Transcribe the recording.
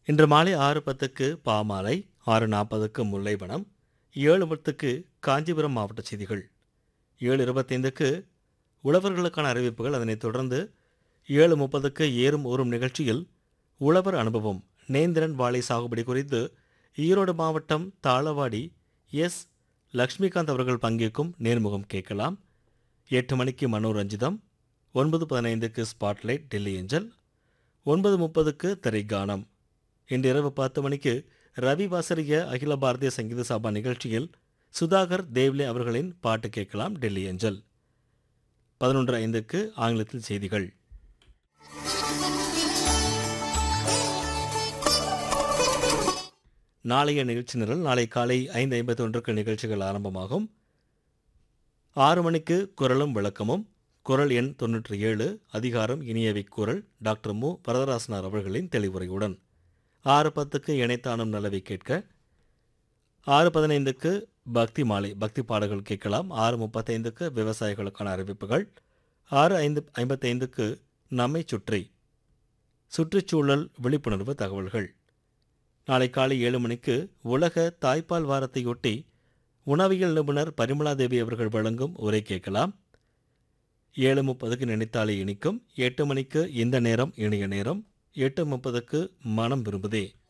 இன்று மாலை ஆறு பத்துக்கு பாமாலை ஆறு நாற்பதுக்கு முல்லைவனம் ஏழு பத்துக்கு காஞ்சிபுரம் மாவட்ட செய்திகள் ஏழு இருபத்தைந்துக்கு உழவர்களுக்கான அறிவிப்புகள் அதனைத் தொடர்ந்து ஏழு முப்பதுக்கு ஏறும் ஊறும் நிகழ்ச்சியில் உழவர் அனுபவம் நேந்திரன் வாழை சாகுபடி குறித்து ஈரோடு மாவட்டம் தாளவாடி எஸ் லக்ஷ்மிகாந்த் அவர்கள் பங்கேற்கும் நேர்முகம் கேட்கலாம் எட்டு மணிக்கு மனோரஞ்சிதம் ஒன்பது பதினைந்துக்கு ஸ்பாட்லைட் டெல்லி ஏஞ்சல் ஒன்பது முப்பதுக்கு திரைக்கானம் இன்று இரவு பத்து மணிக்கு ரவி வாசரிய அகில பாரதிய சங்கீத சபா நிகழ்ச்சியில் சுதாகர் தேவ்லே அவர்களின் பாட்டு கேட்கலாம் டெல்லி ஏஞ்சல் பதினொன்று ஐந்துக்கு ஆங்கிலத்தில் செய்திகள் நாளைய நிகழ்ச்சி நிரல் நாளை காலை ஐந்து ஐம்பத்தி ஒன்றுக்கு நிகழ்ச்சிகள் ஆரம்பமாகும் ஆறு மணிக்கு குரலும் விளக்கமும் குரல் எண் தொன்னூற்றி ஏழு அதிகாரம் இனியவை குரல் டாக்டர் மு வரதராசனார் அவர்களின் தெளிவுரையுடன் ஆறு பத்துக்கு இணைத்தானும் நலவை கேட்க ஆறு பதினைந்துக்கு பக்தி மாலை பக்தி பாடல்கள் கேட்கலாம் ஆறு முப்பத்தைந்துக்கு விவசாயிகளுக்கான அறிவிப்புகள் ஆறு ஐந்து ஐம்பத்தைந்துக்கு நம்மை சுற்றி சுற்றுச்சூழல் விழிப்புணர்வு தகவல்கள் நாளை காலை ஏழு மணிக்கு உலக தாய்ப்பால் வாரத்தையொட்டி உணவியல் நிபுணர் பரிமளா தேவி அவர்கள் வழங்கும் உரை கேட்கலாம் ஏழு முப்பதுக்கு நினைத்தாலே இனிக்கும் எட்டு மணிக்கு இந்த நேரம் இனிய நேரம் எட்டு முப்பதுக்கு மனம் விரும்புதே